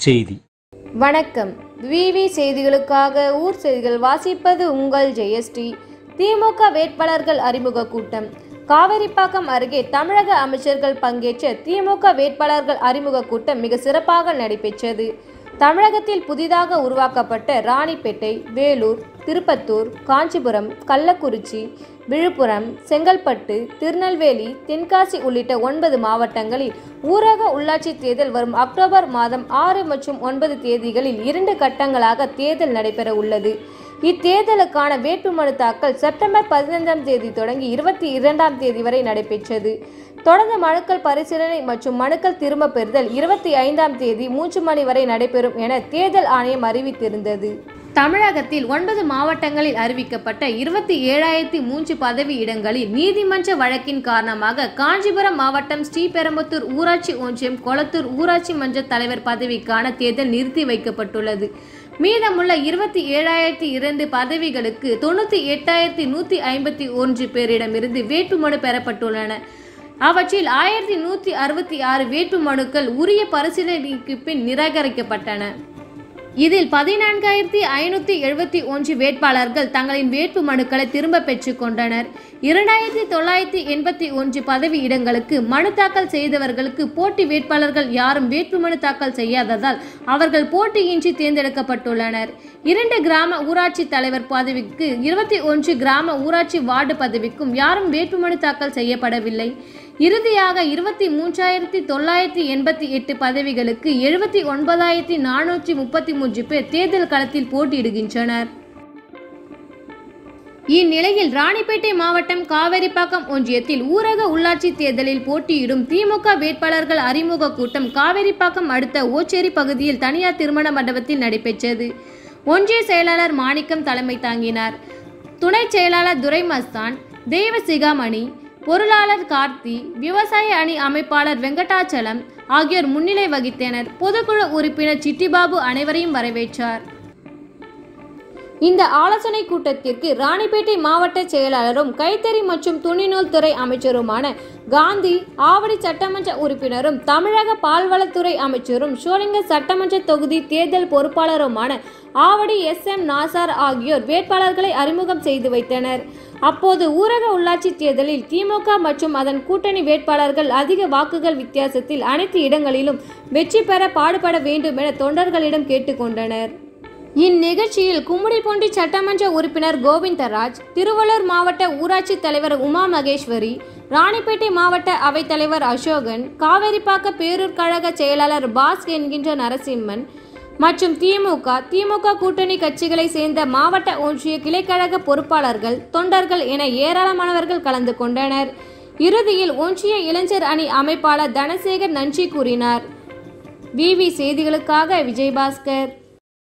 செய்தி வணக்கம் விவி செய்திகளுக்காக ஊர் செய்திகள் வாசிப்பது உங்கள் ஜெயஸ்ரீ திமுக வேட்பாளர்கள் அறிமுக கூட்டம் காவேரிப்பாக்கம் அருகே தமிழக அமைச்சர்கள் பங்கேற்ற திமுக வேட்பாளர்கள் அறிமுக கூட்டம் மிக சிறப்பாக நடைபெற்றது தமிழகத்தில் புதிதாக உருவாக்கப்பட்ட ராணிப்பேட்டை வேலூர் திருப்பத்தூர் காஞ்சிபுரம் கள்ளக்குறிச்சி விழுப்புரம் செங்கல்பட்டு திருநெல்வேலி தென்காசி உள்ளிட்ட ஒன்பது மாவட்டங்களில் ஊரக உள்ளாட்சி தேர்தல் வரும் அக்டோபர் மாதம் ஆறு மற்றும் ஒன்பது தேதிகளில் இரண்டு கட்டங்களாக தேர்தல் நடைபெற உள்ளது இத்தேர்தலுக்கான வேட்புமனு தாக்கல் செப்டம்பர் பதினைந்தாம் தேதி தொடங்கி இருபத்தி இரண்டாம் தேதி வரை நடைபெற்றது தொடர்ந்து மனுக்கள் பரிசீலனை மற்றும் மனுக்கள் திரும்பப் பெறுதல் இருபத்தி ஐந்தாம் தேதி மூன்று மணி வரை நடைபெறும் என தேர்தல் ஆணையம் அறிவித்திருந்தது தமிழகத்தில் ஒன்பது மாவட்டங்களில் அறிவிக்கப்பட்ட இருபத்தி ஏழாயிரத்தி மூன்று பதவி இடங்களில் நீதிமன்ற வழக்கின் காரணமாக காஞ்சிபுரம் மாவட்டம் ஸ்ரீபெரும்புத்தூர் ஊராட்சி ஒன்றியம் கொளத்தூர் ஊராட்சி மன்ற தலைவர் பதவிக்கான தேர்தல் நிறுத்தி வைக்கப்பட்டுள்ளது மீதமுள்ள இருபத்தி ஏழாயிரத்தி இரண்டு பதவிகளுக்கு தொண்ணூற்றி எட்டாயிரத்தி நூற்றி ஐம்பத்தி ஒன்று பேரிடமிருந்து வேட்புமனு பெறப்பட்டுள்ளன அவற்றில் ஆயிரத்தி நூற்றி அறுபத்தி ஆறு வேட்புமனுக்கள் உரிய பரிசீலனைக்கு பின் நிராகரிக்கப்பட்டன இதில் பதினான்காயிரத்தி ஐநூற்றி எழுபத்தி ஒன்று வேட்பாளர்கள் தங்களின் வேட்பு மனுக்களை திரும்ப பெற்றுக் கொண்டனர் இரண்டாயிரத்தி தொள்ளாயிரத்தி எண்பத்தி ஒன்று பதவி இடங்களுக்கு மனு தாக்கல் செய்தவர்களுக்கு போட்டி வேட்பாளர்கள் யாரும் வேட்புமனு தாக்கல் செய்யாததால் அவர்கள் போட்டியின்றி தேர்ந்தெடுக்கப்பட்டுள்ளனர் இரண்டு கிராம ஊராட்சி தலைவர் பதவிக்கு இருபத்தி ஒன்று கிராம ஊராட்சி வார்டு பதவிக்கும் யாரும் வேட்புமனு தாக்கல் செய்யப்படவில்லை இறுதியாக இருபத்தி மூன்றாயிரத்தி தொள்ளாயிரத்தி எண்பத்தி எட்டு பதவிகளுக்கு எழுபத்தி ஒன்பதாயிரத்தி நானூற்றி முப்பத்தி மூன்று பேர் தேர்தல் களத்தில் போட்டியிடுகின்றனர் இந்நிலையில் ராணிப்பேட்டை மாவட்டம் காவேரிப்பாக்கம் ஒன்றியத்தில் ஊரக உள்ளாட்சி தேர்தலில் போட்டியிடும் திமுக வேட்பாளர்கள் அறிமுக கூட்டம் காவேரிப்பாக்கம் அடுத்த ஓச்சேரி பகுதியில் தனியார் திருமண மண்டபத்தில் நடைபெற்றது ஒன்றிய செயலாளர் மாணிக்கம் தலைமை தாங்கினார் துணை செயலாளர் துரை மஸ்தான் தெய்வ சிகாமணி பொருளாளர் கார்த்தி விவசாய அணி அமைப்பாளர் வெங்கடாச்சலம் ஆகியோர் முன்னிலை வகித்தனர் பொதுக்குழு உறுப்பினர் சிட்டிபாபு அனைவரையும் வரவேற்றார் இந்த ஆலோசனை கூட்டத்திற்கு ராணிப்பேட்டை மாவட்ட செயலாளரும் கைத்தறி மற்றும் துணிநூல் துறை அமைச்சருமான காந்தி ஆவடி சட்டமன்ற உறுப்பினரும் தமிழக பால்வளத்துறை அமைச்சரும் ஷோலிங்க சட்டமன்ற தொகுதி தேர்தல் பொறுப்பாளருமான ஆவடி எஸ் எம் நாசார் ஆகியோர் வேட்பாளர்களை அறிமுகம் செய்து வைத்தனர் அப்போது ஊரக உள்ளாட்சி தேர்தலில் திமுக மற்றும் அதன் கூட்டணி வேட்பாளர்கள் அதிக வாக்குகள் வித்தியாசத்தில் அனைத்து இடங்களிலும் வெற்றி பெற பாடுபட வேண்டும் என தொண்டர்களிடம் கேட்டுக்கொண்டனர் இந்நிகழ்ச்சியில் கும்மிடிப்பூண்டி சட்டமன்ற உறுப்பினர் கோவிந்தராஜ் திருவள்ளூர் மாவட்ட ஊராட்சி தலைவர் உமா மகேஸ்வரி ராணிப்பேட்டை மாவட்ட அவைத்தலைவர் அசோகன் காவேரிப்பாக்க பேரூர் கழக செயலாளர் பாஸ் என்கின்ற நரசிம்மன் மற்றும் திமுக திமுக கூட்டணி கட்சிகளை சேர்ந்த மாவட்ட ஒன்றிய கிளைக்கழக பொறுப்பாளர்கள் தொண்டர்கள் என ஏராளமானவர்கள் கலந்து கொண்டனர் இறுதியில் ஒன்றிய இளைஞர் அணி அமைப்பாளர் தனசேகர் நன்றி கூறினார் விவி செய்திகளுக்காக விஜயபாஸ்கர்